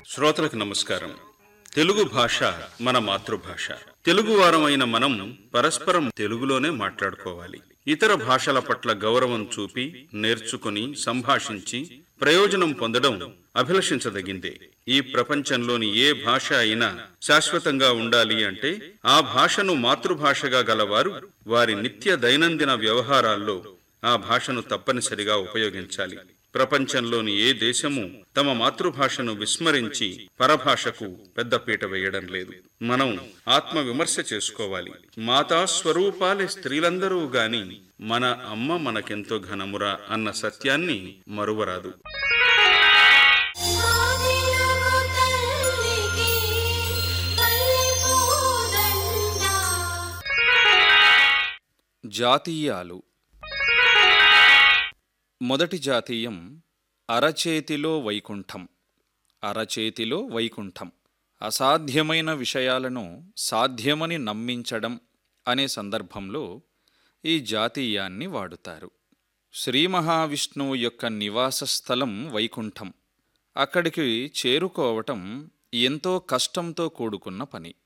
శ్రోతలకు నమస్కారం తెలుగు భాష మన మాతృభాష తెలుగువారమైన మనం పరస్పరం తెలుగులోనే మాట్లాడుకోవాలి ఇతర భాషల పట్ల గౌరవం చూపి నేర్చుకుని సంభాషించి ప్రయోజనం పొందడం అభిలషించదగిందే ఈ ప్రపంచంలోని ఏ భాష అయినా శాశ్వతంగా ఉండాలి అంటే ఆ భాషను మాతృభాషగా గలవారు వారి నిత్య దైనందిన వ్యవహారాల్లో ఆ భాషను తప్పనిసరిగా ఉపయోగించాలి ప్రపంచంలోని ఏ దేశము తమ మాతృభాషను విస్మరించి పరభాషకు పెద్దపీట వేయడం లేదు మనం ఆత్మ విమర్శ చేసుకోవాలి మాతా స్వరూపాలే స్త్రీలందరూ గాని మన అమ్మ మనకెంతో ఘనమురా అన్న సత్యాన్ని మరువరాదు ఆదిలగు తల్లికి పల్లెపూదండ జాతీయాలు మొదటి జాతీయం అరచేతిలో వైకుంఠం అరచేతిలో వైకుంఠం అసాధ్యమైన విషయాలను సాధ్యమని నమ్మించడం అనే సందర్భంలో ఈ జాతీయాన్ని వాడుతారు శ్రీ మహావిష్ణువు యొక్క నివాస స్థలం వైకుంఠం అక్కడికి చేరుకోవటం ఎంతో కష్టంతో కూడుకున్న పని